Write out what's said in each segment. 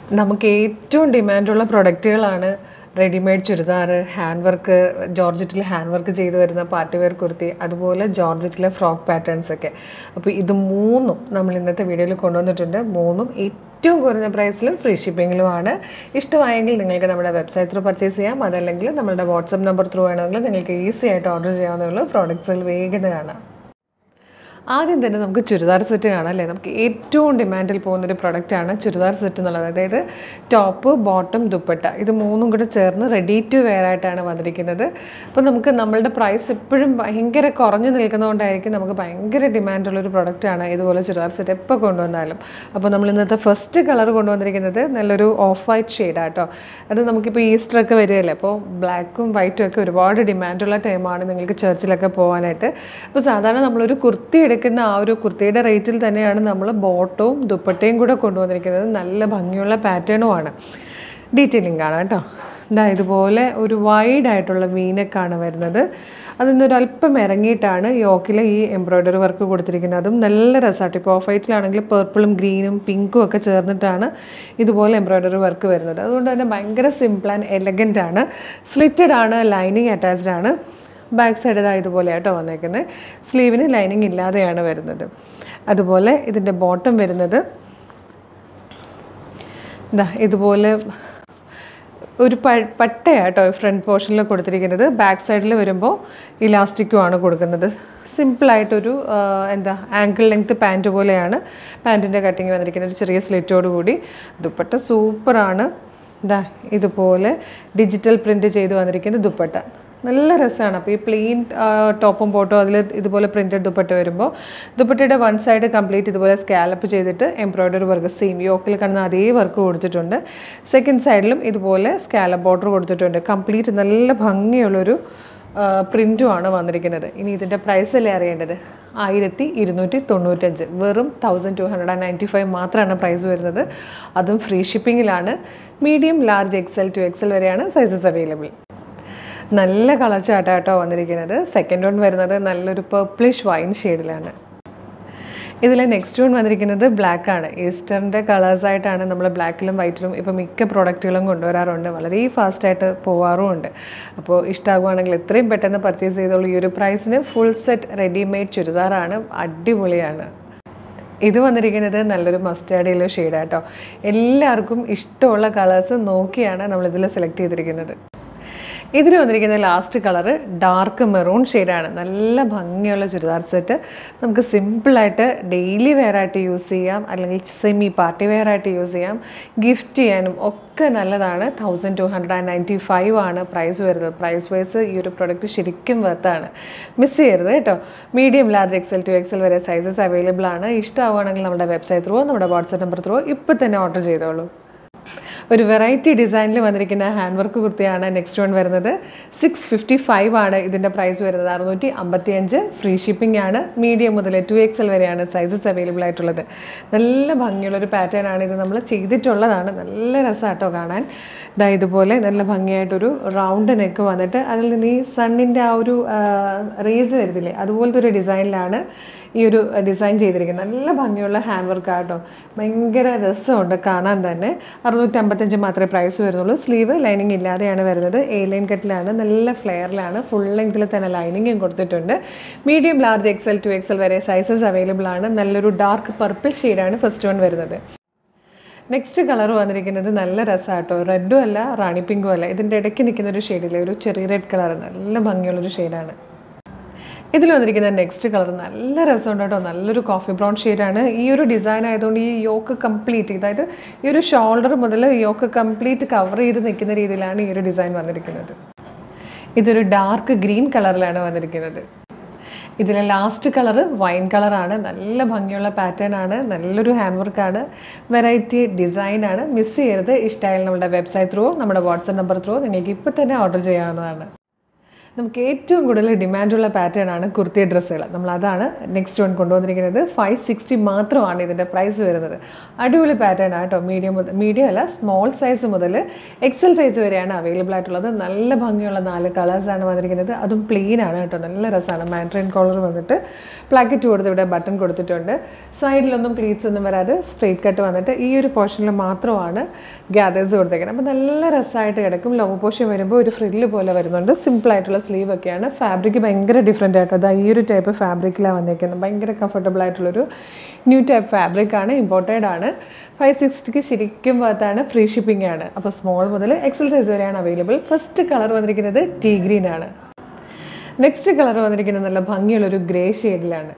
നമുക്ക് ഏറ്റവും ഡിമാൻഡുള്ള പ്രൊഡക്റ്റുകളാണ് റെഡിമെയ്ഡ് ചുരിദാർ ഹാൻഡ് വർക്ക് ജോർജറ്റിൽ ഹാൻഡ് വർക്ക് ചെയ്ത് വരുന്ന പാർട്ടി വെയർ കുർത്തി അതുപോലെ ജോർജറ്റിലെ ഫ്രോക്ക് പാറ്റേൺസ് ഒക്കെ അപ്പോൾ ഇത് മൂന്നും നമ്മൾ ഇന്നത്തെ വീഡിയോയിൽ കൊണ്ടുവന്നിട്ടുണ്ട് മൂന്നും ഏറ്റവും കുറഞ്ഞ പ്രൈസിലും ഫ്രീ ഷിപ്പിങ്ങിലുമാണ് ഇഷ്ടമായെങ്കിൽ നിങ്ങൾക്ക് നമ്മുടെ വെബ്സൈറ്റ് ത്രൂ പർച്ചേസ് ചെയ്യാം അതല്ലെങ്കിൽ നമ്മുടെ വാട്സപ്പ് നമ്പർ ത്രൂ വേണമെങ്കിൽ നിങ്ങൾക്ക് ഈസി ആയിട്ട് ഓർഡർ ചെയ്യാവുന്നേ പ്രോഡക്റ്റ്സുകൾ വേഗം കാണാം ആദ്യം തന്നെ നമുക്ക് ചുരിദാർ സെറ്റ് കാണാം അല്ലേ നമുക്ക് ഏറ്റവും ഡിമാൻഡിൽ പോകുന്നൊരു പ്രൊഡക്റ്റാണ് ചുരിദാർ സെറ്റ് എന്നുള്ളത് അതായത് ടോപ്പ് ബോട്ടം ദുപ്പട്ട ഇത് മൂന്നും കൂടെ ചേർന്ന് റെഡി ടു വെയർ ആയിട്ടാണ് വന്നിരിക്കുന്നത് അപ്പോൾ നമുക്ക് നമ്മളുടെ പ്രൈസ് എപ്പോഴും ഭയങ്കര കുറഞ്ഞു നിൽക്കുന്നതുകൊണ്ടായിരിക്കും നമുക്ക് ഭയങ്കര ഡിമാൻഡുള്ളൊരു പ്രൊഡക്റ്റാണ് ഇതുപോലെ ചുരിദാർ സെറ്റ് എപ്പോൾ കൊണ്ടുവന്നാലും അപ്പോൾ നമ്മൾ ഇന്നത്തെ ഫസ്റ്റ് കളർ കൊണ്ടുവന്നിരിക്കുന്നത് നല്ലൊരു ഓഫ് വൈറ്റ് ഷെയ്ഡാണ് കേട്ടോ അത് നമുക്കിപ്പോൾ ഈസ്റ്റർ ഒക്കെ വരികയല്ലേ അപ്പോൾ ബ്ലാക്കും വൈറ്റും ഒക്കെ ഒരുപാട് ഡിമാൻഡുള്ള ടൈമാണ് നിങ്ങൾക്ക് ചർച്ചിലൊക്കെ പോകാനായിട്ട് അപ്പോൾ സാധാരണ നമ്മളൊരു കുർത്തി എടുക്കുന്ന ആ ഒരു കുർത്തിയുടെ റേറ്റിൽ തന്നെയാണ് നമ്മൾ ബോട്ടവും ദുപ്പട്ടയും കൂടെ കൊണ്ടുവന്നിരിക്കുന്നത് നല്ല ഭംഗിയുള്ള പാറ്റേണുമാണ് ഡീറ്റെയിലിംഗ് ആണ് കേട്ടോ ഇതാ ഇതുപോലെ ഒരു വൈഡ് ആയിട്ടുള്ള വീനക്കാണ് വരുന്നത് അതിൽ നിന്നൊരു അല്പം ഇറങ്ങിയിട്ടാണ് യോക്കിലെ ഈ എംബ്രോയ്ഡറി വർക്ക് കൊടുത്തിരിക്കുന്നത് അതും നല്ല രസമായിട്ട് ഇപ്പോൾ ഓഫ് വൈറ്റിലാണെങ്കിൽ പേർപ്പിളും ഗ്രീനും പിങ്കും ഒക്കെ ചേർന്നിട്ടാണ് ഇതുപോലെ എംബ്രോയ്ഡറി വർക്ക് വരുന്നത് അതുകൊണ്ട് തന്നെ ഭയങ്കര സിമ്പിൾ ആൻഡ് എലഗൻ്റ് ആണ് സ്ലിറ്റഡ് ആണ് ലൈനിങ് അറ്റാച്ച്ഡ് ആണ് ബാക്ക് സൈഡ് ഇതാ ഇതുപോലെ ആട്ടോ വന്നേക്കുന്നത് സ്ലീവിന് ലൈനിങ് ഇല്ലാതെയാണ് വരുന്നത് അതുപോലെ ഇതിൻ്റെ ബോട്ടം വരുന്നത് ഇതാ ഇതുപോലെ ഒരു പ പട്ടയാട്ടോ ഫ്രണ്ട് പോർഷനിൽ കൊടുത്തിരിക്കുന്നത് ബാക്ക് സൈഡിൽ വരുമ്പോൾ ഇലാസ്റ്റിക്കുമാണ് കൊടുക്കുന്നത് സിമ്പിളായിട്ടൊരു എന്താ ആങ്കിൾ ലെങ്ത് പാൻറ്റ് പോലെയാണ് പാൻറ്റിൻ്റെ കട്ടിങ് വന്നിരിക്കുന്നത് ഒരു ചെറിയ സ്ലിറ്റോട് കൂടി ദുപ്പട്ട സൂപ്പറാണ് ഇതാ ഇതുപോലെ ഡിജിറ്റൽ പ്രിൻറ്റ് ചെയ്ത് വന്നിരിക്കുന്ന ദുപ്പട്ട നല്ല രസമാണ് അപ്പോൾ ഈ പ്ലെയിൻ ടോപ്പും ബോട്ടോ അതിൽ ഇതുപോലെ പ്രിൻറ്റഡ് ദുപ്പട്ട വരുമ്പോൾ ദുപ്പട്ടയുടെ വൺ സൈഡ് കംപ്ലീറ്റ് ഇതുപോലെ സ്കാലപ്പ് ചെയ്തിട്ട് എംബ്രോയ്ഡറി വർക്ക് സെയിം യോക്കിൽ കാണുന്ന അതേ വർക്ക് കൊടുത്തിട്ടുണ്ട് സെക്കൻഡ് സൈഡിലും ഇതുപോലെ സ്കാലപ്പ് ബോർഡർ കൊടുത്തിട്ടുണ്ട് കംപ്ലീറ്റ് നല്ല ഭംഗിയുള്ളൊരു പ്രിൻറ്റുമാണ് വന്നിരിക്കുന്നത് ഇനി ഇതിൻ്റെ പ്രൈസ് അല്ലേ അറിയേണ്ടത് ആയിരത്തി ഇരുന്നൂറ്റി തൊണ്ണൂറ്റഞ്ച് വെറും thousand two hundred and ninety five മാത്രമാണ് പ്രൈസ് വരുന്നത് അതും ഫ്രീ ഷിപ്പിങ്ങിലാണ് medium large XL two XL വരെയാണ് സൈസസ് അവൈലബിൾ നല്ല കളർ ചാട്ടാട്ടോ വന്നിരിക്കുന്നത് സെക്കൻഡ് വൺ വരുന്നത് നല്ലൊരു പർപ്പിളിഷ് വൈൻ ഷെയ്ഡിലാണ് ഇതിൽ നെക്സ്റ്റ് വൺ വന്നിരിക്കുന്നത് ബ്ലാക്ക് ആണ് ഈസ്റ്ററിൻ്റെ കളേഴ്സായിട്ടാണ് നമ്മൾ ബ്ലാക്കിലും വൈറ്റിലും ഇപ്പോൾ മിക്ക പ്രോഡക്റ്റുകളും കൊണ്ടുവരാറുണ്ട് വളരെ ഫാസ്റ്റായിട്ട് പോവാറുമുണ്ട് അപ്പോൾ ഇഷ്ടമാകുവാണെങ്കിൽ എത്രയും പെട്ടെന്ന് പർച്ചേസ് ചെയ്തോളൂ ഈ ഒരു പ്രൈസിന് ഫുൾ സെറ്റ് റെഡിമെയ്ഡ് ചുരിദാറാണ് അടിപൊളിയാണ് ഇത് വന്നിരിക്കുന്നത് നല്ലൊരു മസ്റ്റാർഡ് യെല്ലോ ഷെയ്ഡാട്ടോ എല്ലാവർക്കും ഇഷ്ടമുള്ള കളേഴ്സ് നോക്കിയാണ് നമ്മളിതിൽ സെലക്ട് ചെയ്തിരിക്കുന്നത് ഇതിൽ വന്നിരിക്കുന്ന ലാസ്റ്റ് കളറ് ഡാർക്ക് മെറൂൺ ഷെയ്ഡാണ് നല്ല ഭംഗിയുള്ള ചുരിദാർ സെറ്റ് നമുക്ക് സിമ്പിളായിട്ട് ഡെയിലി വെയർ ആയിട്ട് യൂസ് ചെയ്യാം അല്ലെങ്കിൽ സെമി പാർട്ടി വെയർ ആയിട്ട് യൂസ് ചെയ്യാം ഗിഫ്റ്റ് ചെയ്യാനും ഒക്കെ നല്ലതാണ് thousand two hundred and ninety five ആണ് പ്രൈസ് വരുന്നത് പ്രൈസ് വൈസ് ഈ ഒരു പ്രൊഡക്റ്റ് ശരിക്കും വർത്താണ് മിസ് ചെയ്യരുത് കേട്ടോ medium large XL two XL വരെ സൈസസ് അവൈലബിൾ ആണ് ഇഷ്ടമാവുകയാണെങ്കിൽ നമ്മുടെ വെബ്സൈറ്റ് ത്രൂ നമ്മുടെ വാട്സപ്പ് നമ്പർ ത്രൂ ഇപ്പോൾ തന്നെ ഓർഡർ ചെയ്തോളൂ ഒരു വെറൈറ്റി ഡിസൈനിൽ വന്നിരിക്കുന്ന ഹാൻഡ് വർക്ക് കുർത്തിയാണ് നെക്സ്റ്റ് വൺ വരുന്നത് സിക്സ് ഫിഫ്റ്റി ഫൈവ് ആണ് ഇതിൻ്റെ പ്രൈസ് വരുന്നത് അറുന്നൂറ്റി അമ്പത്തിയഞ്ച് ഫ്രീ ഷിപ്പിംഗ് ആണ് മീഡിയം മുതൽ ടു എക്സൽ വരെയാണ് സൈസസ് അവൈലബിൾ ആയിട്ടുള്ളത് നല്ല ഭംഗിയുള്ളൊരു പാറ്റേൺ ആണ് ഇത് നമ്മൾ ചെയ്തിട്ടുള്ളതാണ് നല്ല രസമാട്ടോ കാണാൻ ഇതാ ഇതുപോലെ നല്ല ഭംഗിയായിട്ടൊരു റൗണ്ട് നെക്ക് വന്നിട്ട് അതിൽ നിന്ന് ഈ സണ്ണിൻ്റെ ആ ഒരു റേസ് വരുന്നില്ലേ അതുപോലത്തെ ഒരു ഡിസൈനിലാണ് ഈ ഒരു ഡിസൈൻ ചെയ്തിരിക്കുന്നത് നല്ല ഭംഗിയുള്ള ഹാൻഡ് വർക്ക് ആട്ടോ ഭയങ്കര രസമുണ്ട് കാണാൻ തന്നെ അറുന്നൂറ്റമ്പത്തഞ്ച് മാത്രമേ പ്രൈസ് വരുന്നുള്ളൂ സ്ലീവ് ലൈനിങ് ഇല്ലാതെയാണ് വരുന്നത് എ ലൈൻ കട്ടിലാണ് നല്ല ഫ്ലെയറിലാണ് ഫുൾ ലെങ്തിൽ തന്നെ ലൈനിങ്ങും കൊടുത്തിട്ടുണ്ട് medium large XL two XL വരെ സൈസസ് അവൈലബിൾ ആണ് നല്ലൊരു ഡാർക്ക് പർപ്പിൾ ഷെയ്ഡാണ് ഫസ്റ്റ് വൺ വരുന്നത് നെക്സ്റ്റ് കളർ വന്നിരിക്കുന്നത് നല്ല രസമാട്ടോ റെഡും അല്ല റാണി പിങ്കും അല്ല ഇതിൻ്റെ ഇടയ്ക്ക് നിൽക്കുന്ന ഒരു ഷെയ്ഡില്ലേ ഒരു ചെറിയ റെഡ് കളർ നല്ല ഭംഗിയുള്ളൊരു ഷെയ്ഡാണ് ഇതിൽ വന്നിരിക്കുന്ന നെക്സ്റ്റ് കളർ നല്ല രസമുണ്ട് കേട്ടോ നല്ലൊരു കോഫി ബ്രൗൺ ഷെയ്ഡാണ് ഈ ഒരു ഡിസൈൻ ആയതുകൊണ്ട് ഈ യോക്ക് കംപ്ലീറ്റ് അതായത് ഈ ഒരു ഷോൾഡർ മുതൽ യോക്ക് കംപ്ലീറ്റ് കവർ ചെയ്ത് നിൽക്കുന്ന രീതിയിലാണ് ഈ ഒരു ഡിസൈൻ വന്നിരിക്കുന്നത് ഇതൊരു ഡാർക്ക് ഗ്രീൻ കളറിലാണ് വന്നിരിക്കുന്നത് ഇതിലെ ലാസ്റ്റ് കളറ് വൈൻ കളറാണ് നല്ല ഭംഗിയുള്ള പാറ്റേൺ ആണ് നല്ലൊരു ഹാൻഡ് വർക്കാണ് വെറൈറ്റി ഡിസൈനാണ് മിസ് ചെയ്യരുത് ഇഷ്ടമായാലും നമ്മുടെ വെബ്സൈറ്റ് ത്രൂ നമ്മുടെ വാട്സപ്പ് നമ്പർ ത്രൂ നിങ്ങൾക്ക് ഇപ്പോൾ തന്നെ ഓർഡർ ചെയ്യാവുന്നതാണ് നമുക്ക് ഏറ്റവും കൂടുതൽ ഡിമാൻഡുള്ള പാറ്റേൺ ആണ് കുർത്തി ഡ്രസ്സുകൾ നമ്മൾ അതാണ് നെക്സ്റ്റ് വൺ കൊണ്ടുവന്നിരിക്കുന്നത് ഫൈവ് സിക്സ്റ്റി മാത്രമാണ് ഇതിൻ്റെ പ്രൈസ് വരുന്നത് അടിപൊളി പാറ്റേൺ ആട്ടോ മീഡിയം മുതൽ മീഡിയം അല്ല സ്മോൾ സൈസ് മുതൽ എക്സൽ സൈസ് വരെയാണ് അവൈലബിൾ ആയിട്ടുള്ളത് നല്ല ഭംഗിയുള്ള നാല് കളേഴ്സാണ് വന്നിരിക്കുന്നത് അതും പ്ലെയിൻ ആണ് കേട്ടോ നല്ല രസമാണ് മാൻട്രൈൻ കോളർ വന്നിട്ട് പ്ലാക്കറ്റ് കൊടുത്ത് ഇവിടെ ബട്ടൺ കൊടുത്തിട്ടുണ്ട് സൈഡിലൊന്നും പ്ലീറ്റ്സ് ഒന്നും വരാതെ സ്ട്രെയിറ്റ് കട്ട് വന്നിട്ട് ഈ ഒരു പോർഷനിൽ മാത്രമാണ് ഗ്യാദേഴ്സ് കൊടുത്തേക്കുന്നത് അപ്പോൾ നല്ല രസമായിട്ട് കിടക്കും ലോ പോർഷൻ വരുമ്പോൾ ഒരു ഫ്രില്ല് പോലെ വരുന്നുണ്ട് സിമ്പിൾ ആയിട്ടുള്ള സ്ലീവ് ഒക്കെയാണ് ഫാബ്രിക് ഭയങ്കര ഡിഫറെൻ്റ് ആയിട്ട് അതാ ഈ ഒരു ടൈപ്പ് ഫാബ്രിക്കിലാണ് വന്നിരിക്കുന്നത് ഭയങ്കര കംഫർട്ടബിൾ ആയിട്ടുള്ളൊരു ന്യൂ ടൈപ്പ് ഫാബ്രിക് ആണ് ഇമ്പോർട്ടഡ് ആണ് ഫൈവ് സിക്സ്റ്റിക്ക് ശരിക്കും ഭാഗത്താണ് ഫ്രീ ഷിപ്പിംഗ് ആണ് അപ്പോൾ സ്മോൾ മുതൽ എക്സൽ സൈസ് വരെയാണ് അവൈലബിൾ ഫസ്റ്റ് കളർ വന്നിരിക്കുന്നത് ടീ ഗ്രീൻ ആണ് നെക്സ്റ്റ് കളർ വന്നിരിക്കുന്നത് നല്ല ഭംഗിയുള്ളൊരു ഗ്രേ ഷെയ്ഡിലാണ്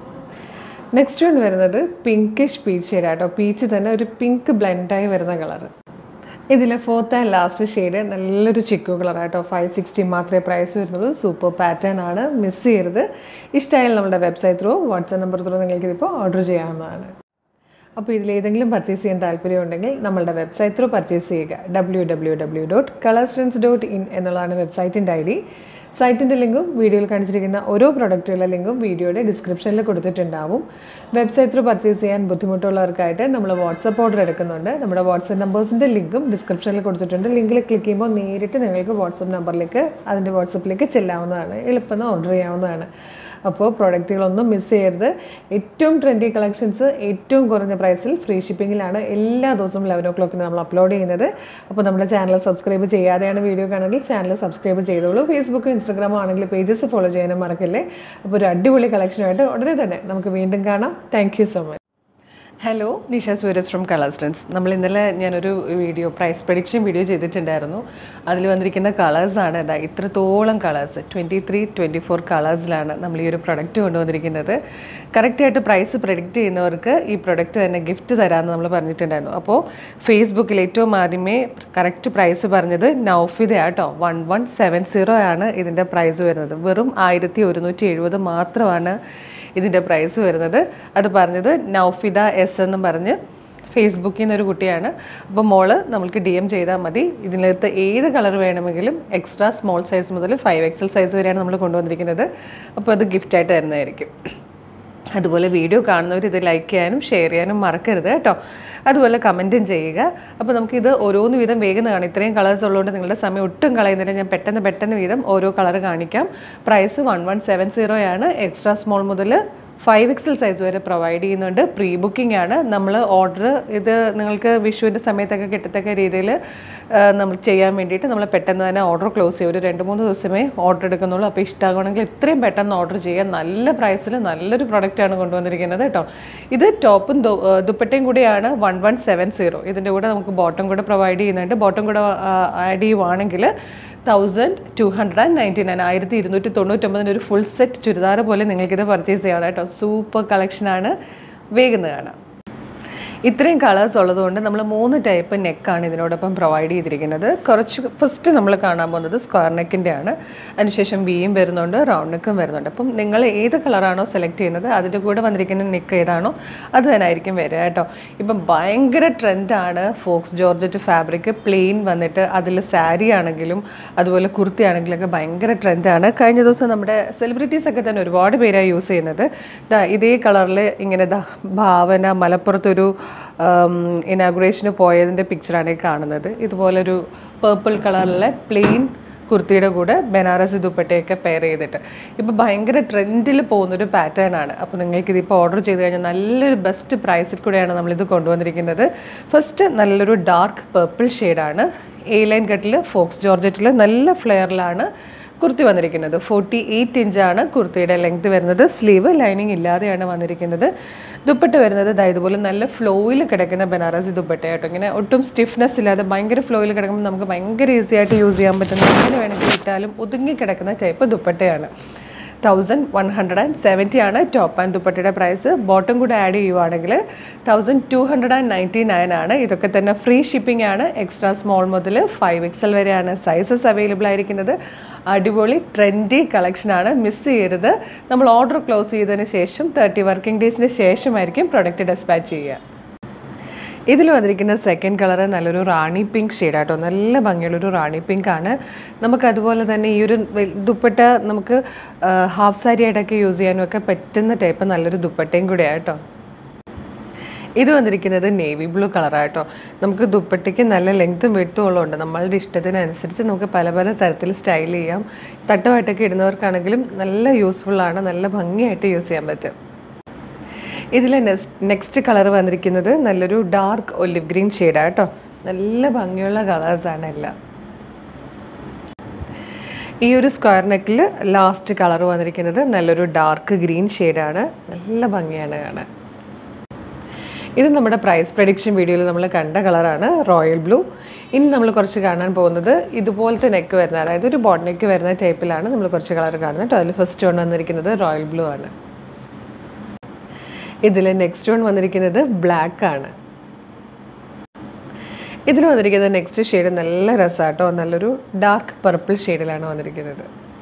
നെക്സ്റ്റ് വൺ വരുന്നത് പിങ്കിഷ് പീച്ച് ഷെയ്ഡാട്ടോ പീച്ച് തന്നെ ഒരു പിങ്ക് ബ്ലെൻഡായി വരുന്ന കളറ് ഇതിൽ ഫോർത്ത് ആൻഡ് ലാസ്റ്റ് ഷെയ്ഡ് നല്ലൊരു ചിക്കു കളറാട്ടോ ഫൈവ് സിക്സ്റ്റി മാത്രമേ പ്രൈസ് വരുന്നുള്ളൂ സൂപ്പർ പാറ്റേൺ ആണ് മിസ് ചെയ്യരുത് ഇഷ്ടമായാലും നമ്മുടെ website through WhatsApp number through നിങ്ങൾക്ക് ഇതിപ്പോൾ ഓർഡർ ചെയ്യാവുന്നതാണ് അപ്പോൾ ഇതിലേതെങ്കിലും പർച്ചേസ് ചെയ്യാൻ താല്പര്യമുണ്ടെങ്കിൽ നമ്മളുടെ വെബ്സൈറ്റ് ത്രൂ പർച്ചേസ് ചെയ്യുക ഡബ്ല്യൂ ഡബ്ല്യൂ ഡബ്ല്യൂ ഡോട്ട് കളർസ്റ്റൻസ് ഡോട്ട് ഇൻ എന്നുള്ളതാണ് വെബ്സൈറ്റിൻ്റെ ഐ ഡി സൈറ്റിൻ്റെ ലിങ്കും വീഡിയോയിൽ കാണിച്ചിരിക്കുന്ന ഓരോ പ്രൊഡക്റ്റുകളുടെ ലിങ്കും വീഡിയോയുടെ ഡിസ്ക്രിപ്ഷനിൽ കൊടുത്തിട്ടുണ്ടാവും വെബ്സൈറ്റ് ത്രൂ പർച്ചേസ് ചെയ്യാൻ ബുദ്ധിമുട്ടുള്ളവർക്കായിട്ട് നമ്മൾ വാട്സപ്പ് ഓർഡർ എടുക്കുന്നുണ്ട് നമ്മുടെ വാട്സപ്പ് നമ്പേഴ്സിൻ്റെ ലിങ്കും ഡിസ്ക്രിപ്ഷനിൽ കൊടുത്തിട്ടുണ്ട് ലിങ്കിൽ ക്ലിക്ക് ചെയ്യുമ്പോൾ നേരിട്ട് നിങ്ങൾക്ക് വാട്സപ്പ് നമ്പറിലേക്ക് അതിൻ്റെ വാട്സപ്പിലേക്ക് ചെല്ലാവുന്നതാണ് എളുപ്പം ഓർഡർ ചെയ്യാവുന്നതാണ് അപ്പോൾ പ്രോഡക്റ്റുകളൊന്നും മിസ് ചെയ്യരുത് ഏറ്റവും ട്രെൻഡി കളക്ഷൻസ് ഏറ്റവും കുറഞ്ഞ പ്രൈസിൽ ഫ്രീ ഷിപ്പിങ്ങിലാണ് എല്ലാ ദിവസവും ലെവൻ ഓ ക്ലോക്കിന് നമ്മൾ അപ്ലോഡ് ചെയ്യുന്നത് അപ്പോൾ നമ്മുടെ ചാനൽ സബ്സ്ക്രൈബ് ചെയ്യാതെയാണ് വീഡിയോ കാണുമെങ്കിൽ ചാനൽ സബ്സ്ക്രൈബ് ചെയ്തോളൂ ഫേസ്ബുക്കും ഇൻസ്റ്റാഗ്രാമോ ആണെങ്കിൽ പേജസ് ഫോളോ ചെയ്യാനും മറക്കല്ലേ അപ്പോൾ ഒരു അടിപൊളി കളക്ഷനുമായിട്ട് ഉടനെ തന്നെ നമുക്ക് വീണ്ടും കാണാം thank so much hello Nisha Sooraj from കളർസ്റ്റൻസ് നമ്മൾ ഇന്നലെ ഞാനൊരു വീഡിയോ പ്രൈസ് പ്രഡിക്ഷൻ വീഡിയോ ചെയ്തിട്ടുണ്ടായിരുന്നു അതിൽ വന്നിരിക്കുന്ന കളേഴ്സാണ് ഇതാ ഇത്രത്തോളം colours twenty three twenty four കളേഴ്സിലാണ് നമ്മൾ ഈ ഒരു പ്രൊഡക്റ്റ് കൊണ്ടുവന്നിരിക്കുന്നത് കറക്റ്റായിട്ട് പ്രൈസ് പ്രഡിക്റ്റ് ചെയ്യുന്നവർക്ക് ഈ പ്രൊഡക്റ്റ് തന്നെ ഗിഫ്റ്റ് തരാമെന്ന് നമ്മൾ പറഞ്ഞിട്ടുണ്ടായിരുന്നു അപ്പോൾ ഫേസ്ബുക്കിൽ ഏറ്റവും ആദ്യമേ കറക്റ്റ് പ്രൈസ് പറഞ്ഞത് നൗഫിദ ആട്ടോ വൺ വൺ സെവൻ സീറോ ആണ് ഇതിൻ്റെ പ്രൈസ് വരുന്നത് വെറും ആയിരത്തി ഒരുന്നൂറ്റി എഴുപത് മാത്രമാണ് ഇതിൻ്റെ പ്രൈസ് വരുന്നത് അത് പറഞ്ഞത് നൗഫിദ എസ് എന്നും പറഞ്ഞ് ഫേസ്ബുക്കിൽ നിന്നൊരു കുട്ടിയാണ് അപ്പോൾ മോള് നമ്മൾക്ക് ഡി എം ചെയ്താൽ മതി ഇതിനകത്ത് ഏത് കളർ വേണമെങ്കിലും എക്സ്ട്രാ സ്മോൾ സൈസ് മുതൽ ഫൈവ് എക്സൽ സൈസ് വരെയാണ് നമ്മൾ കൊണ്ടുവന്നിരിക്കുന്നത് അപ്പോൾ അത് ഗിഫ്റ്റായിട്ട് തരുന്നതായിരിക്കും അതുപോലെ വീഡിയോ കാണുന്നവർ ഇത് ലൈക്ക് ചെയ്യാനും ഷെയർ ചെയ്യാനും മറക്കരുത് കേട്ടോ അതുപോലെ കമൻറ്റും ചെയ്യുക അപ്പോൾ നമുക്കിത് ഓരോന്ന് വീതം വേഗം കാണാം ഇത്രയും കളേഴ്സ് ഉള്ളതുകൊണ്ട് നിങ്ങളുടെ സമയം ഒട്ടും കളയുന്നില്ല ഞാൻ പെട്ടെന്ന് പെട്ടെന്ന് വീതം ഓരോ കളർ കാണിക്കാം പ്രൈസ് വൺ വൺ സെവൻ സീറോയാണ് എക്സ്ട്രാ സ്മോൾ മുതൽ ഫൈവ് എക്സൽ സൈസ് വരെ പ്രൊവൈഡ് ചെയ്യുന്നുണ്ട് പ്രീ ബുക്കിംഗ് ആണ് നമ്മൾ ഓർഡർ ഇത് നിങ്ങൾക്ക് വിഷുവിൻ്റെ സമയത്തൊക്കെ കിട്ടത്തക്ക രീതിയിൽ നമ്മൾ ചെയ്യാൻ വേണ്ടിയിട്ട് നമ്മൾ പെട്ടെന്ന് തന്നെ ഓർഡർ ക്ലോസ് ചെയ്യും ഒരു രണ്ട് മൂന്ന് ദിവസമേ ഓർഡർ എടുക്കുന്നുള്ളൂ അപ്പോൾ ഇഷ്ടമാകണമെങ്കിൽ ഇത്രയും പെട്ടെന്ന് ഓർഡർ ചെയ്യാൻ നല്ല പ്രൈസിൽ നല്ലൊരു പ്രൊഡക്റ്റാണ് കൊണ്ടുവന്നിരിക്കുന്നത് കേട്ടോ ഇത് ടോപ്പും ദു- ഏഹ് ദുപ്പട്ടയും കൂടിയാണ് വൺ വൺ സെവൻ സീറോ ഇതിൻ്റെ കൂടെ നമുക്ക് ബോട്ടം കൂടെ പ്രൊവൈഡ് ചെയ്യുന്നുണ്ട് ബോട്ടം കൂടെ ആഡ് ചെയ്യുവാണെങ്കിൽ thousand two hundred and ninety nine ആയിരത്തി ഇരുന്നൂറ്റി തൊണ്ണൂറ്റൊമ്പതിന് ഒരു ഫുൾ സെറ്റ് ചുരിദാർ പോലെ നിങ്ങൾക്കിത് പർച്ചേസ് ചെയ്യാം കേട്ടോ സൂപ്പർ കളക്ഷനാണ് വേഗം കാണാം ഇത്രയും കളേഴ്സ് ഉള്ളതുകൊണ്ട് നമ്മൾ മൂന്ന് ടൈപ്പ് നെക്കാണ് ഇതിനോടൊപ്പം പ്രൊവൈഡ് ചെയ്തിരിക്കുന്നത് കുറച്ച് ഫസ്റ്റ് നമ്മൾ കാണാൻ പോകുന്നത് സ്ക്വയർ നെക്കിൻ്റെ ആണ് അതിനുശേഷം വിയും വരുന്നുണ്ട് റൗണ്ട് നെക്കും വരുന്നുണ്ട് അപ്പം നിങ്ങൾ ഏത് കളറാണോ സെലക്ട് ചെയ്യുന്നത് അതിൻ്റെ കൂടെ വന്നിരിക്കുന്ന നെക്ക് ഏതാണോ അത് തന്നെ ആയിരിക്കും വരിക കേട്ടോ ഇപ്പം ഭയങ്കര ട്രെൻഡാണ് ഫോക്സ് ജോർജറ്റ് ഫാബ്രിക് പ്ലെയിൻ വന്നിട്ട് അതിൽ സാരി ആണെങ്കിലും അതുപോലെ കുർത്തി ആണെങ്കിലും ഒക്കെ ഭയങ്കര ട്രെൻഡാണ് കഴിഞ്ഞ ദിവസം നമ്മുടെ സെലിബ്രിറ്റീസ് ഒക്കെ തന്നെ ഒരുപാട് പേരാണ് യൂസ് ചെയ്യുന്നത് ദാ ഇതേ കളറിൽ ഇങ്ങനെ ദാ ഭാവന മലപ്പുറത്തൊരു ഇനാഗുറേഷന് പോയതിൻ്റെ പിക്ചറാണ് ഈ കാണുന്നത് ഇതുപോലൊരു പേർപ്പിൾ കളറിലെ പ്ലെയിൻ കുർത്തിയുടെ കൂടെ ബനാറസി ദുപ്പട്ടയൊക്കെ പെയർ ചെയ്തിട്ട് ഇപ്പോൾ ഭയങ്കര ട്രെൻഡിൽ പോകുന്നൊരു പാറ്റേൺ ആണ് അപ്പോൾ നിങ്ങൾക്ക് ഇതിപ്പോൾ ഓർഡർ ചെയ്ത് കഴിഞ്ഞാൽ നല്ലൊരു ബെസ്റ്റ് പ്രൈസിൽ കൂടെയാണ് നമ്മളിത് കൊണ്ടുവന്നിരിക്കുന്നത് ഫസ്റ്റ് നല്ലൊരു ഡാർക്ക് പേർപ്പിൾ ഷെയ്ഡാണ് എ ലൈൻ കട്ടിൽ ഫോക്സ് ജോർജറ്റിൽ നല്ല ഫ്ലെയറിലാണ് കുർത്തി വന്നിരിക്കുന്നത് ഫോർട്ടി എയ്റ്റ് ഇഞ്ചാണ് കുർത്തിയുടെ ലെങ്ത് വരുന്നത് സ്ലീവ് ലൈനിങ് ഇല്ലാതെയാണ് വന്നിരിക്കുന്നത് ദുപ്പട്ട വരുന്നത് ദാ ഇതുപോലെ നല്ല ഫ്ലോയിൽ കിടക്കുന്ന ബനാറസി ദുപ്പട്ട കേട്ടോ ഇങ്ങനെ ഒട്ടും സ്റ്റിഫ്നെസ് ഇല്ലാതെ ഭയങ്കര ഫ്ലോയിൽ കിടക്കുമ്പോൾ നമുക്ക് ഭയങ്കര ഈസി ആയിട്ട് യൂസ് ചെയ്യാൻ പറ്റുന്ന എങ്ങനെ വേണമെങ്കിൽ ഇട്ടാലും ഒതുങ്ങി കിടക്കുന്ന ടൈപ്പ് ദുപ്പട്ടയാണ് thousand one hundred and seventy ആണ് ടോപ്പ് ആൻഡ് ദുപ്പട്ടയുടെ പ്രൈസ് ബോട്ടം കൂടെ ആഡ് ചെയ്യുവാണെങ്കിൽ thousand two hundred and ninety nine ആണ് ഇതൊക്കെ തന്നെ ഫ്രീ ഷിപ്പിംഗ് ആണ് എക്സ്ട്രാ സ്മോൾ മുതൽ ഫൈവ് എക്സൽ വരെയാണ് സൈസസ് അവൈലബിൾ ആയിരിക്കുന്നത് അടിപൊളി ട്രെൻഡി കളക്ഷനാണ് മിസ് ചെയ്യരുത് നമ്മൾ ഓർഡർ ക്ലോസ് ചെയ്തതിന് ശേഷം തേർട്ടി വർക്കിംഗ് ഡേയ്സിന് ശേഷമായിരിക്കും പ്രൊഡക്റ്റ് ഡെസ്പാച്ച് ചെയ്യുക ഇതിൽ വന്നിരിക്കുന്ന സെക്കൻഡ് കളർ നല്ലൊരു റാണി പിങ്ക് ഷെയ്ഡാട്ടോ നല്ല ഭംഗിയുള്ളൊരു റാണി പിങ്ക് ആണ് നമുക്ക് അതുപോലെ തന്നെ ഈ ഒരു വെ- ദുപ്പട്ട നമുക്ക് ഹാഫ് സാരി ആയിട്ടൊക്കെ യൂസ് ചെയ്യാനും ഒക്കെ പറ്റുന്ന ടൈപ്പ് നല്ലൊരു ദുപ്പട്ടയും കൂടെയാണ് കേട്ടോ ഇത് വന്നിരിക്കുന്നത് നേവി ബ്ലൂ കളറാട്ടോ നമുക്ക് ദുപ്പട്ടയ്ക്ക് നല്ല ലെങ്ത്തും വെട്ടും ഉള്ളതുകൊണ്ട് നമ്മളുടെ ഇഷ്ടത്തിനനുസരിച്ച് നമുക്ക് പല പല തരത്തിൽ സ്റ്റൈൽ ചെയ്യാം തട്ടുമായിട്ടൊക്കെ ഇടുന്നവർക്കാണെങ്കിലും നല്ല യൂസ്ഫുൾ ആണ് നല്ല ഭംഗിയായിട്ട് യൂസ് ചെയ്യാൻ പറ്റും ഇതിൽ നെക്സ്റ്റ് കളർ വന്നിരിക്കുന്നത് നല്ലൊരു ഡാർക്ക് ഒലിവ് ഗ്രീൻ ഷെയ്ഡാണ് കേട്ടോ നല്ല ഭംഗിയുള്ള കളേഴ്സാണ് എല്ലാം ഈ ഒരു സ്ക്വയർ നെക്കിൽ ലാസ്റ്റ് കളർ വന്നിരിക്കുന്നത് നല്ലൊരു ഡാർക്ക് ഗ്രീൻ ഷെയ്ഡാണ് നല്ല ഭംഗിയാണ് കാണാൻ ഇത് നമ്മുടെ പ്രൈസ് പ്രഡിക്ഷൻ വീഡിയോയിൽ നമ്മൾ കണ്ട കളറാണ് റോയൽ ബ്ലൂ ഇനി നമ്മൾ കുറച്ച് കാണാൻ പോകുന്നത് ഇതുപോലത്തെ നെക്ക് വരുന്ന അതായത് ഒരു ബോട്ട് നെക്ക് വരുന്ന ടൈപ്പിലാണ് നമ്മൾ കുറച്ച് കളർ കാണുന്നത് കേട്ടോ അതിൽ ഫസ്റ്റ് വൺ വന്നിരിക്കുന്നത് റോയൽ ബ്ലൂ ആണ് ഇതിൽ നെക്സ്റ്റ് വൺ വന്നിരിക്കുന്നത് ബ്ലാക്ക് ആണ് ഇതിൽ വന്നിരിക്കുന്ന നെക്സ്റ്റ് ഷെയ്ഡ് നല്ല രസമാട്ടോ നല്ലൊരു ഡാർക്ക് പർപ്പിൾ ഷെയ്ഡിലാണ് വന്നിരിക്കുന്നത്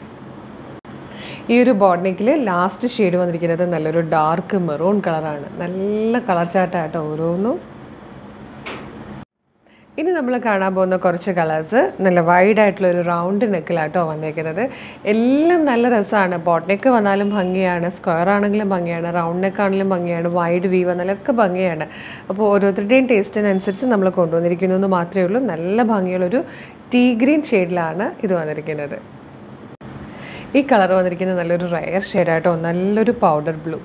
ഈ ഒരു ബോഡ്നിക്കിൽ ലാസ്റ്റ് ഷെയ്ഡ് വന്നിരിക്കുന്നത് നല്ലൊരു ഡാർക്ക് മെറൂൺ കളറാണ് നല്ല കളർ ചാട്ടാട്ടോ ഓരോന്നും ഇനി നമ്മൾ കാണാൻ പോകുന്ന കുറച്ച് കളേഴ്സ് നല്ല വൈഡ് ആയിട്ടുള്ള ഒരു റൗണ്ട് നെക്കിലാട്ടോ വന്നേക്കുന്നത് എല്ലാം നല്ല രസമാണ് ബോട്ട് നെക്ക് വന്നാലും ഭംഗിയാണ് സ്ക്വയർ ആണെങ്കിലും ഭംഗിയാണ് റൗണ്ട് നെക്ക് ആണെങ്കിലും ഭംഗിയാണ് വൈഡ് വീ വന്നാലൊക്കെ ഭംഗിയാണ് അപ്പോൾ ഓരോരുത്തരുടെയും ടേസ്റ്റിനനുസരിച്ച് നമ്മൾ കൊണ്ടുവന്നിരിക്കുന്നു എന്ന് മാത്രമേ ഉള്ളൂ നല്ല ഭംഗിയുള്ളൊരു ടീ ഗ്രീൻ ഷെയ്ഡിലാണ് ഇത് വന്നിരിക്കുന്നത് ഈ കളർ വന്നിരിക്കുന്നത് നല്ലൊരു റയർ ഷെയ്ഡായിട്ടോ നല്ലൊരു പൗഡർ ബ്ലൂ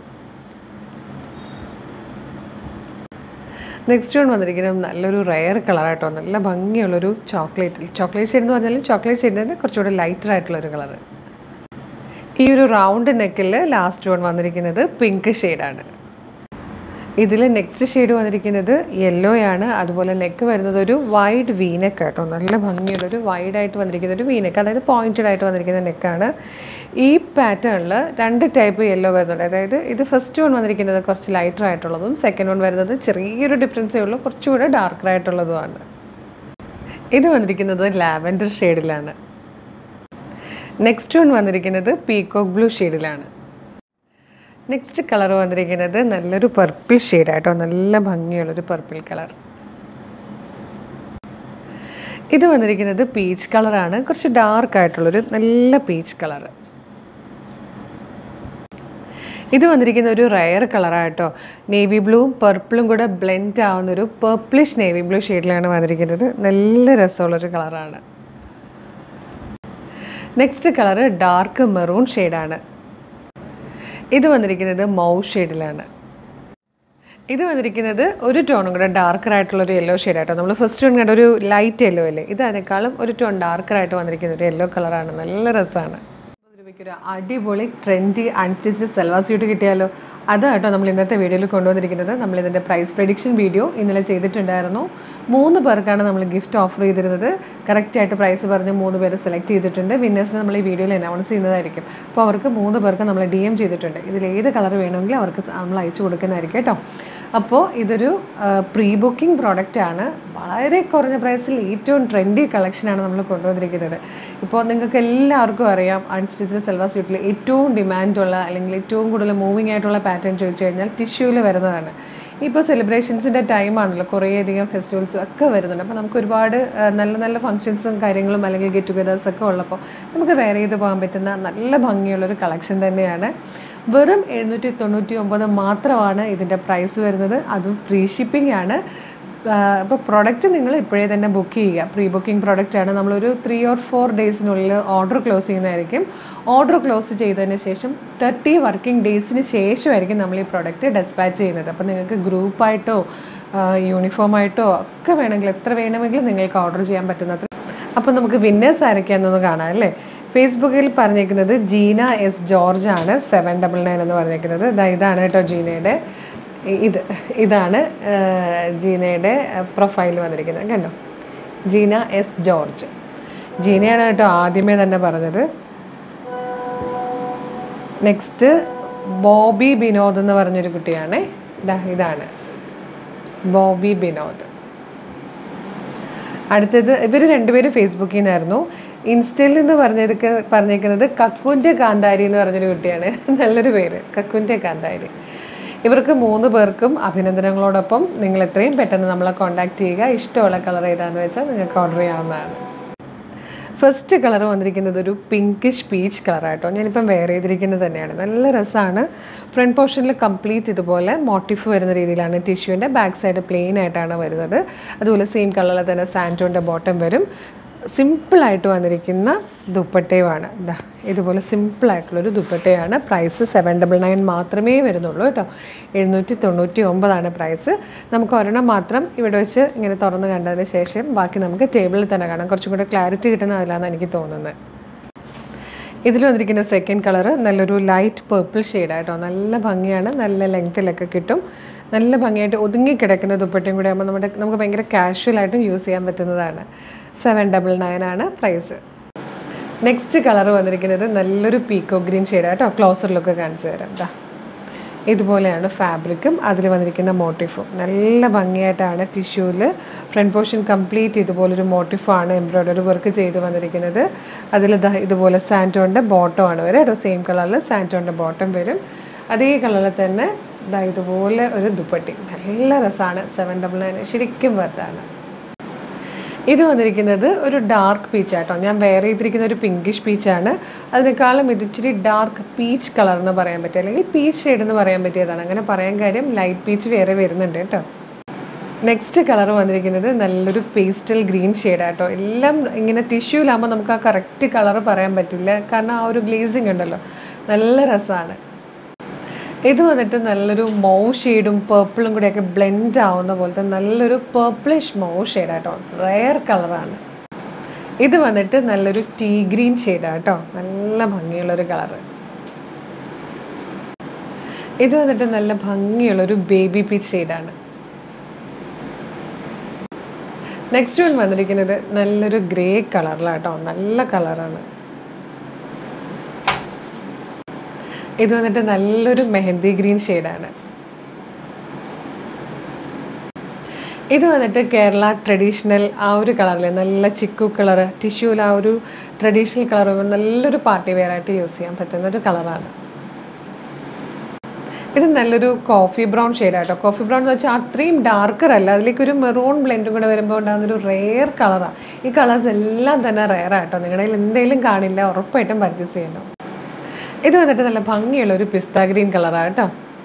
നെക്സ്റ്റ് വൺ വന്നിരിക്കുന്നത് നല്ലൊരു റയർ കളറായിട്ടോ നല്ല ഭംഗിയുള്ളൊരു ചോക്ലേറ്റ് ചോക്ലേറ്റ് ഷെയ്ഡ് എന്ന് പറഞ്ഞാലും ചോക്ലേറ്റ് ഷെയ്ഡിൻ്റെ കുറച്ചുകൂടെ ലൈറ്റർ ആയിട്ടുള്ളൊരു കളർ ഈ ഒരു റൗണ്ട് നെക്കിൽ ലാസ്റ്റ് വൺ വന്നിരിക്കുന്നത് പിങ്ക് ഷെയ്ഡാണ് ഇതിൽ നെക്സ്റ്റ് ഷെയ്ഡ് വന്നിരിക്കുന്നത് യെല്ലോ ആണ് അതുപോലെ നെക്ക് വരുന്നത് ഒരു വൈഡ് വീനെക്ക് കേട്ടോ നല്ല ഭംഗിയുള്ളൊരു വൈഡായിട്ട് വന്നിരിക്കുന്ന ഒരു വീനെക്ക് അതായത് പോയിൻറ്റഡ് ആയിട്ട് വന്നിരിക്കുന്ന നെക്കാണ് ഈ പാറ്റേണിൽ രണ്ട് ടൈപ്പ് യെല്ലോ വരുന്നുണ്ട് അതായത് ഇത് ഫസ്റ്റ് വൺ വന്നിരിക്കുന്നത് കുറച്ച് ലൈറ്റർ ആയിട്ടുള്ളതും സെക്കൻഡ് വൺ വരുന്നത് ചെറിയൊരു ഡിഫറൻസേ ഉള്ളൂ കുറച്ചുകൂടെ ഡാർക്കർ ആയിട്ടുള്ളതുമാണ് ഇത് വന്നിരിക്കുന്നത് ലാവൻഡർ ഷെയ്ഡിലാണ് നെക്സ്റ്റ് വൺ വന്നിരിക്കുന്നത് പീകോക്ക് ബ്ലൂ ഷെയ്ഡിലാണ് നെക്സ്റ്റ് കളർ വന്നിരിക്കുന്നത് നല്ലൊരു പർപ്പിൾ ഷെയ്ഡായിട്ടോ നല്ല ഭംഗിയുള്ളൊരു പർപ്പിൾ കളർ ഇത് വന്നിരിക്കുന്നത് പീച്ച് കളറാണ് കുറച്ച് ഡാർക്ക് ആയിട്ടുള്ളൊരു നല്ല പീച്ച് കളർ ഇത് വന്നിരിക്കുന്ന ഒരു റയർ കളറാട്ടോ നേവി ബ്ലൂവും പർപ്പിളും കൂടെ ബ്ലെൻഡ് ആവുന്ന ഒരു പർപ്പിളിഷ് നേവി ബ്ലൂ ഷെയ്ഡിലാണ് വന്നിരിക്കുന്നത് നല്ല രസമുള്ളൊരു കളറാണ് നെക്സ്റ്റ് കളറ് ഡാർക്ക് മെറൂൺ ഷെയ്ഡാണ് ഇത് വന്നിരിക്കുന്നത് മൗ ഷെയ്ഡിലാണ് ഇത് വന്നിരിക്കുന്നത് ഒരു ടോണും കൂടെ ഡാർക്കർ ആയിട്ടുള്ള ഒരു യെല്ലോ ഷെയ്ഡായിട്ടോ നമ്മൾ ഫസ്റ്റ് വൺ കണ്ട ഒരു ലൈറ്റ് യെല്ലോ അല്ലേ ഇത് അതിനേക്കാളും ഒരു ടോൺ ഡാർക്കർ ആയിട്ട് വന്നിരിക്കുന്ന ഒരു യെല്ലോ കളറാണ് നല്ല രസമാണ് രൂപയ്ക്ക് ഒരു അടിപൊളി ട്രെൻഡി അൺസ്റ്റിച്ച് സെൽവാ സ്യൂട്ട് കിട്ടിയാലോ അതാട്ടോ നമ്മൾ ഇന്നത്തെ വീഡിയോയിൽ കൊണ്ടുവന്നിരിക്കുന്നത് നമ്മൾ ഇതിൻ്റെ പ്രൈസ് പ്രഡിക്ഷൻ വീഡിയോ ഇന്നലെ ചെയ്തിട്ടുണ്ടായിരുന്നു മൂന്ന് പേർക്കാണ് നമ്മൾ ഗിഫ്റ്റ് ഓഫർ ചെയ്തിരുന്നത് കറക്റ്റായിട്ട് പ്രൈസ് പറഞ്ഞ് മൂന്ന് പേര് സെലക്ട് ചെയ്തിട്ടുണ്ട് വിന്നേഴ്സിനെ നമ്മൾ ഈ വീഡിയോയിൽ അനൗൺസ് ചെയ്യുന്നതായിരിക്കും അപ്പോൾ അവർക്ക് മൂന്ന് പേർക്ക് നമ്മൾ ഡി എം ചെയ്തിട്ടുണ്ട് ഇതിൽ ഏത് കളർ വേണമെങ്കിലും അവർക്ക് നമ്മൾ അയച്ചു കൊടുക്കുന്നതായിരിക്കും കേട്ടോ അപ്പോൾ ഇതൊരു പ്രീ ബുക്കിംഗ് പ്രോഡക്റ്റ് ആണ് വളരെ കുറഞ്ഞ പ്രൈസിൽ ഏറ്റവും ട്രെൻഡി കളക്ഷനാണ് നമ്മൾ കൊണ്ടുവന്നിരിക്കുന്നത് ഇപ്പോൾ നിങ്ങൾക്ക് എല്ലാവർക്കും അറിയാം അൺസ്റ്റിച്ചഡ് സെൽവാ സ്യൂട്ടിൽ ഏറ്റവും ഡിമാൻഡുള്ള അല്ലെങ്കിൽ ഏറ്റവും കൂടുതൽ മൂവിങ് ആയിട്ടുള്ള പാറ്റേൺ ചോദിച്ചു കഴിഞ്ഞാൽ ടിഷ്യൂവിൽ വരുന്നതാണ് ഇപ്പോൾ സെലിബ്രേഷൻസിൻ്റെ ടൈമാണല്ലോ കുറേയധികം ഫെസ്റ്റിവൽസും ഒക്കെ വരുന്നുണ്ട് അപ്പോൾ നമുക്ക് ഒരുപാട് ആ, നല്ല നല്ല ഫംഗ്ഷൻസും കാര്യങ്ങളും അല്ലെങ്കിൽ ഗെറ്റ് ടുഗദേഴ്സ് ഒക്കെ ഉള്ളപ്പോൾ നമുക്ക് വെയർ ചെയ്ത് പോകാൻ പറ്റുന്ന നല്ല ഭംഗിയുള്ളൊരു കളക്ഷൻ തന്നെയാണ് വെറും എഴുന്നൂറ്റി തൊണ്ണൂറ്റി ഒമ്പത് മാത്രമാണ് ഇതിൻ്റെ പ്രൈസ് വരുന്നത് അതും ഫ്രീ ഷിപ്പിംഗ് ആണ് അപ്പോൾ പ്രൊഡക്റ്റ് നിങ്ങൾ ഇപ്പോഴേ തന്നെ ബുക്ക് ചെയ്യുക പ്രീ ബുക്കിംഗ് പ്രൊഡക്റ്റ് ആണ് നമ്മളൊരു ത്രീ ഓർ ഫോർ ഡേയ്സിനുള്ളിൽ ഓർഡർ ക്ലോസ് ചെയ്യുന്നതായിരിക്കും ഓർഡർ ക്ലോസ് ചെയ്തതിന് ശേഷം തേർട്ടി വർക്കിംഗ് ഡേയ്സിന് ശേഷമായിരിക്കും നമ്മൾ ഈ പ്രൊഡക്റ്റ് ഡെസ്പാച്ച് ചെയ്യുന്നത് അപ്പോൾ നിങ്ങൾക്ക് ഗ്രൂപ്പായിട്ടോ യൂണിഫോമായിട്ടോ ഒക്കെ വേണമെങ്കിൽ എത്ര വേണമെങ്കിലും നിങ്ങൾക്ക് ഓർഡർ ചെയ്യാൻ പറ്റുന്നത് അപ്പോൾ നമുക്ക് വിന്നേഴ്സ് ആരൊക്കെയാണെന്നൊന്ന് കാണാം അല്ലേ ഫേസ്ബുക്കിൽ പറഞ്ഞേക്കുന്നത് ജീന എസ് ജോർജ് ആണ് സെവൻ ഡബിൾ നയൻ എന്ന് പറഞ്ഞേക്കുന്നത് ഇതാ ഇതാണ് കേട്ടോ ജീനയുടെ ഇത് ഇതാണ് ആ, ജീനയുടെ പ്രൊഫൈൽ വന്നിരിക്കുന്നത് കണ്ടോ ജീന എസ് ജോർജ് ജീനയാണ് കേട്ടോ ആദ്യമേ തന്നെ പറഞ്ഞത് നെക്സ്റ്റ് ബോബി ബിനോദ് എന്ന് പറഞ്ഞൊരു കുട്ടിയാണ് ഇതാ ഇതാണ് ബോബി ബിനോദ് അടുത്തത് ഇവർ രണ്ടുപേരും ഫേസ്ബുക്കിൽ നിന്നായിരുന്നു ഇൻസ്റ്റയിൽ നിന്ന് പറഞ്ഞത് പറഞ്ഞേക്കുന്നത് കക്കുൻ്റെ കാന്താരി എന്ന് പറഞ്ഞൊരു കുട്ടിയാണ് നല്ലൊരു പേര് കക്കുൻ്റെ കാന്താരി ഇവർക്ക് മൂന്ന് പേർക്കും അഭിനന്ദനങ്ങളോടൊപ്പം നിങ്ങൾ എത്രയും പെട്ടെന്ന് നമ്മളെ കോൺടാക്ട് ചെയ്യുക ഇഷ്ടമുള്ള കളർ ഏതാണെന്ന് വെച്ചാൽ നിങ്ങൾക്ക് ഓർഡർ ചെയ്യാവുന്നതാണ് ഫസ്റ്റ് കളർ വന്നിരിക്കുന്നത് ഒരു പിങ്കിഷ് പീച്ച് കളറാട്ടോ ഞാനിപ്പം വെയർ ചെയ്തിരിക്കുന്നത് തന്നെയാണ് നല്ല രസമാണ് ഫ്രണ്ട് പോർഷനിൽ കംപ്ലീറ്റ് ഇതുപോലെ മോട്ടിഫ് വരുന്ന രീതിയിലാണ് ടിഷ്യൂവിൻ്റെ ബാക്ക് സൈഡ് പ്ലെയിൻ ആയിട്ടാണ് വരുന്നത് അതുപോലെ സെയിം കളറിൽ തന്നെ സാൻറ്റോൻ്റെ ബോട്ടം വരും സിമ്പിളായിട്ട് വന്നിരിക്കുന്ന ദുപ്പട്ടയുമാണ് ഇതാ ഇതുപോലെ സിമ്പിളായിട്ടുള്ളൊരു ദുപ്പട്ടയാണ് പ്രൈസ് സെവൻ ഡബിൾ നയൻ മാത്രമേ വരുന്നുള്ളൂ കേട്ടോ എഴുന്നൂറ്റി തൊണ്ണൂറ്റി ഒമ്പതാണ് പ്രൈസ് നമുക്ക് ഒരെണ്ണം മാത്രം ഇവിടെ വെച്ച് ഇങ്ങനെ തുറന്ന് കണ്ടതിന് ശേഷം ബാക്കി നമുക്ക് ടേബിളിൽ തന്നെ കാണാം കുറച്ചും കൂടെ ക്ലാരിറ്റി കിട്ടുന്ന അതിലാണെന്ന് എനിക്ക് തോന്നുന്നത് ഇതിൽ വന്നിരിക്കുന്ന സെക്കൻഡ് കളറ് നല്ലൊരു ലൈറ്റ് പേർപ്പിൾ ഷെയ്ഡായിട്ടോ നല്ല ഭംഗിയാണ് നല്ല ലെങ്ത്തിലൊക്കെ കിട്ടും നല്ല ഭംഗിയായിട്ട് ഒതുങ്ങി കിടക്കുന്ന ദുപ്പട്ടയും കൂടെ ആകുമ്പോൾ നമ്മുടെ നമുക്ക് ഭയങ്കര കാഷ്വലായിട്ടും യൂസ് ചെയ്യാൻ പറ്റുന്നതാണ് സെവൻ ഡബിൾ നയൻ ആണ് പ്രൈസ് നെക്സ്റ്റ് കളർ വന്നിരിക്കുന്നത് നല്ലൊരു പീക്കോ ഗ്രീൻ ഷെയ്ഡായിട്ടോ ക്ലോസർ ലുക്ക് കാണിച്ചു തരാം ദാ ഇതുപോലെയാണ് ഫാബ്രിക്കും അതിൽ വന്നിരിക്കുന്ന മോട്ടിഫും നല്ല ഭംഗിയായിട്ടാണ് ടിഷ്യൂവിൽ ഫ്രണ്ട് പോർഷൻ കംപ്ലീറ്റ് ഇതുപോലൊരു മോട്ടിഫാണ് എംബ്രോയ്ഡറി വർക്ക് ചെയ്ത് വന്നിരിക്കുന്നത് അതിൽ ദാ ഇതുപോലെ സാൻറ്റോൻ്റെ ബോട്ടം ആണ് വരും ഒരു സെയിം കളറിൽ സാൻറ്റോൻ്റെ ബോട്ടം വരും അതേ കളറിൽ തന്നെ ദാ ഇതുപോലെ ഒരു ദുപ്പട്ടി നല്ല രസമാണ് സെവൻ ഡബിൾ നയൻ ശരിക്കും വർത്താണ് ഇത് വന്നിരിക്കുന്നത് ഒരു ഡാർക്ക് പീച്ച് ആട്ടോ ഞാൻ വെയർ ചെയ്തിരിക്കുന്ന ഒരു പിങ്കിഷ് പീച്ചാണ് അതിനേക്കാളും ഇത് ഇച്ചിരി ഡാർക്ക് പീച്ച് കളർ എന്ന് പറയാൻ പറ്റും അല്ലെങ്കിൽ പീച്ച് ഷെയ്ഡ് എന്ന് പറയാൻ പറ്റിയതാണ് അങ്ങനെ പറയാൻ കാര്യം ലൈറ്റ് പീച്ച് വേറെ വരുന്നുണ്ട് കേട്ടോ നെക്സ്റ്റ് കളർ വന്നിരിക്കുന്നത് നല്ലൊരു പേസ്റ്റൽ ഗ്രീൻ ഷെയ്ഡാട്ടോ എല്ലാം ഇങ്ങനെ ടിഷ്യൂലാകുമ്പോൾ നമുക്ക് ആ കറക്റ്റ് കളർ പറയാൻ പറ്റില്ല കാരണം ആ ഒരു ഗ്ലേസിങ് ഉണ്ടല്ലോ നല്ല രസമാണ് ഇത് വന്നിട്ട് നല്ലൊരു മൗ ഷെയ്ഡും പേർപ്പിളും കൂടെയൊക്കെ ബ്ലെൻഡ് ആവുന്ന പോലത്തെ നല്ലൊരു പേർപ്പിളിഷ് മൗ ഷെയ്ഡാട്ടോ റെയർ കളറാണ് ഇത് വന്നിട്ട് നല്ലൊരു ടീ ഗ്രീൻ ഷെയ്ഡാട്ടോ നല്ല ഭംഗിയുള്ളൊരു കളറ് ഇത് വന്നിട്ട് നല്ല ഭംഗിയുള്ളൊരു ബേബി പീച്ച് ഷെയ്ഡാണ് നെക്സ്റ്റ് വൺ വന്നിരിക്കുന്നത് നല്ലൊരു ഗ്രേ കളറിലാട്ടോ നല്ല കളറാണ് ഇത് വന്നിട്ട് നല്ലൊരു മെഹന്തി ഗ്രീൻ ഷെയ്ഡാണ് ഇത് വന്നിട്ട് കേരള ട്രഡീഷണൽ ആ ഒരു കളറിൽ നല്ല ചിക്കു കളർ ടിഷ്യൂവിൽ ആ ഒരു ട്രഡീഷണൽ കളർ നല്ലൊരു പാർട്ടി വെയർ ആയിട്ട് യൂസ് ചെയ്യാൻ പറ്റുന്ന ഒരു കളറാണ് ഇത് നല്ലൊരു കോഫി ബ്രൗൺ ഷെയ്ഡാട്ടോ കോഫി ബ്രൗൺ എന്ന് വെച്ചാൽ അത്രയും ഡാർക്കർ അല്ല അതിലേക്ക് ഒരു മെറൂൺ ബ്ലെൻഡും കൂടെ വരുമ്പോൾ ഉണ്ടാകുന്നൊരു റെയർ കളറാണ് ഈ കളേഴ്സ് എല്ലാം തന്നെ റെയർ ആട്ടോ നിങ്ങളുടെ കയ്യിൽ എന്തെങ്കിലും കാണില്ല ഉറപ്പായിട്ടും പർച്ചേസ് ചെയ്യണം ഇത് വന്നിട്ട് നല്ല ഭംഗിയുള്ള ഒരു പിസ്ത ഗ്രീൻ കളറാണ് കേട്ടോ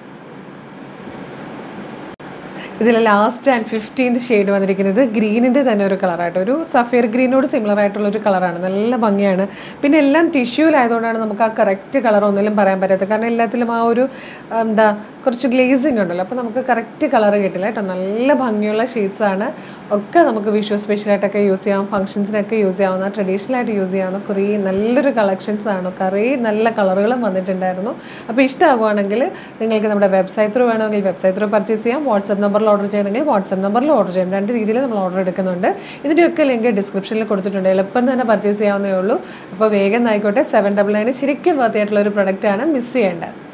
ഇതിൽ ലാസ്റ്റ് ആൻഡ് ഫിഫ്റ്റീൻത് ഷെയ്ഡ് വന്നിരിക്കുന്നത് ഗ്രീനിൻ്റെ തന്നെ ഒരു കളറായിട്ട് ഒരു സഫയർ ഗ്രീനോട് സിമിലർ ആയിട്ടുള്ള ഒരു കളറാണ് നല്ല ഭംഗിയാണ് പിന്നെ എല്ലാം ടിഷ്യൂലായതുകൊണ്ടാണ് നമുക്ക് ആ കറക്റ്റ് കളർ ഒന്നിലും പറയാൻ പറ്റാത്തത് കാരണം എല്ലാത്തിലും ആ ഒരു എന്താ കുറച്ച് ഗ്ലേസിങ് ഉണ്ടല്ലോ അപ്പോൾ നമുക്ക് കറക്റ്റ് കളർ കിട്ടില്ല കേട്ടോ നല്ല ഭംഗിയുള്ള ഷെയ്ഡ്സ് ആണ് ഒക്കെ നമുക്ക് വിഷു സ്പെഷ്യലായിട്ടൊക്കെ യൂസ് ചെയ്യാം ഫംഗ്ഷൻസിനൊക്കെ യൂസ് ചെയ്യാവുന്ന ട്രഡീഷണൽ ആയിട്ട് യൂസ് ചെയ്യാവുന്ന കുറേ നല്ലൊരു കളക്ഷൻസ് ആണ് കുറേ നല്ല കളറുകളും വന്നിട്ടുണ്ടായിരുന്നു അപ്പോൾ ഇഷ്ടമാകുവാണെങ്കിൽ നിങ്ങൾക്ക് നമ്മുടെ വെബ്സൈറ്റ് ത്രൂ വേണമെങ്കിൽ വെബ്സൈറ്റ് ത്രൂ പർച്ചേസ് ചെയ്യാം വാട്സപ്പ് നമ്പറിൽ ഓർഡർ ചെയ്യണമെങ്കിൽ വാട്സപ്പ് നമ്പറിൽ ഓർഡർ ചെയ്യാം രണ്ട് രീതിയിൽ നമ്മൾ ഓർഡർ എടുക്കുന്നുണ്ട് ഇതിൻ്റെയൊക്കെ ലിങ്ക് ഡിസ്ക്രിപ്ഷനിൽ കൊടുത്തിട്ടുണ്ട് എളുപ്പം തന്നെ പർച്ചേസ് ചെയ്യാവുന്നേ ഉള്ളൂ അപ്പോൾ വേഗം ആയിക്കോട്ടെ സെവൻ ഡബിൾ നയന് ശരിക്കും വർത്തിയായിട്ടുള്ള ഒരു പ്രൊഡക്റ്റാണ് മിസ് ചെയ്യേണ്ടത്